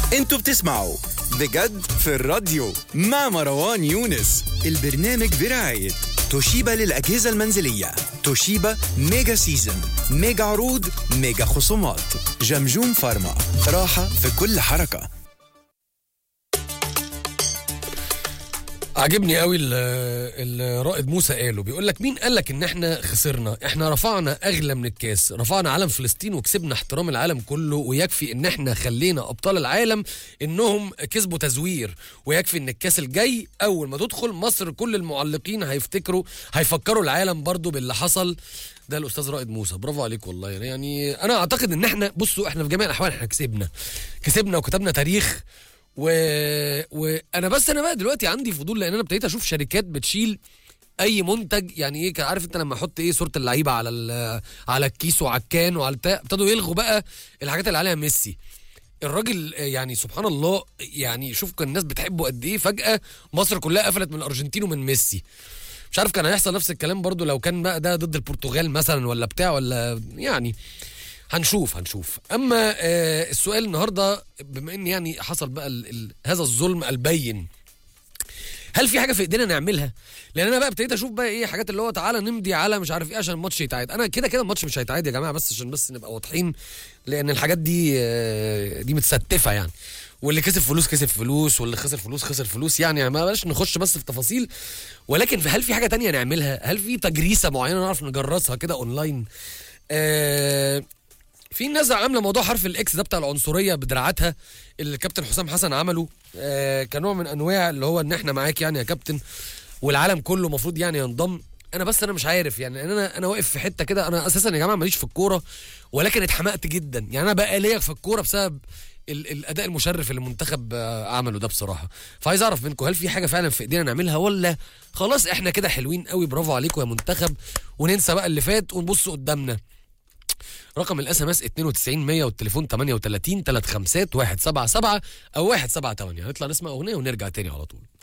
انتوا بتسمعوا بجد في الراديو مع مروان يونس البرنامج برعاية توشيبا للأجهزة المنزلية توشيبا ميجا سيزن ميجا عروض ميجا خصومات جمجوم فارما راحة في كل حركة عجبني قوي الرائد موسى قاله بيقول لك مين قال لك ان احنا خسرنا احنا رفعنا اغلى من الكاس رفعنا علم فلسطين وكسبنا احترام العالم كله ويكفي ان احنا خلينا ابطال العالم انهم كسبوا تزوير ويكفي ان الكاس الجاي اول ما تدخل مصر كل المعلقين هيفتكروا هيفكروا العالم برضو باللي حصل ده الاستاذ رائد موسى برافو عليك والله يعني انا اعتقد ان احنا بصوا احنا في جميع الاحوال احنا كسبنا كسبنا وكتبنا تاريخ و... وانا بس انا بقى دلوقتي عندي فضول لان انا ابتديت اشوف شركات بتشيل اي منتج يعني ايه عارف انت لما احط ايه صوره اللعيبه على ال... على الكيس وعلى الكان وعلى البتاع ابتدوا يلغوا بقى الحاجات اللي عليها ميسي الراجل يعني سبحان الله يعني شوف كان الناس بتحبه قد ايه فجاه مصر كلها قفلت من الارجنتين ومن ميسي مش عارف كان هيحصل نفس الكلام برضو لو كان بقى ده ضد البرتغال مثلا ولا بتاع ولا يعني هنشوف هنشوف اما آه السؤال النهارده بما ان يعني حصل بقى ال ال هذا الظلم البين هل في حاجه في ايدينا نعملها لان انا بقى ابتديت اشوف بقى ايه حاجات اللي هو تعالى نمضي على مش عارف ايه عشان الماتش يتعاد انا كده كده الماتش مش هيتعاد يا جماعه بس عشان بس نبقى واضحين لان الحاجات دي آه دي متستفه يعني واللي كسب فلوس كسب فلوس واللي خسر فلوس خسر فلوس يعني ما بلاش نخش بس في تفاصيل ولكن هل في حاجه تانية نعملها هل في تجريسه معينه نعرف نجرسها كده اونلاين آه في ناس عامله موضوع حرف الاكس ده بتاع العنصريه بدراعاتها اللي الكابتن حسام حسن عمله آه كنوع من انواع اللي هو ان احنا معاك يعني يا كابتن والعالم كله المفروض يعني ينضم انا بس انا مش عارف يعني انا انا واقف في حته كده انا اساسا يا جماعه ماليش في الكوره ولكن اتحمقت جدا يعني انا بقى ليا في الكوره بسبب ال الاداء المشرف اللي المنتخب عمله ده بصراحه فعايز اعرف منكم هل في حاجه فعلا في ايدينا نعملها ولا خلاص احنا كده حلوين قوي برافو عليكم يا منتخب وننسى بقى اللي فات ونبص قدامنا رقم الاس ام اس 92 100 والتليفون 38 35 177 او 178 هنطلع نسمع اغنيه ونرجع تاني على طول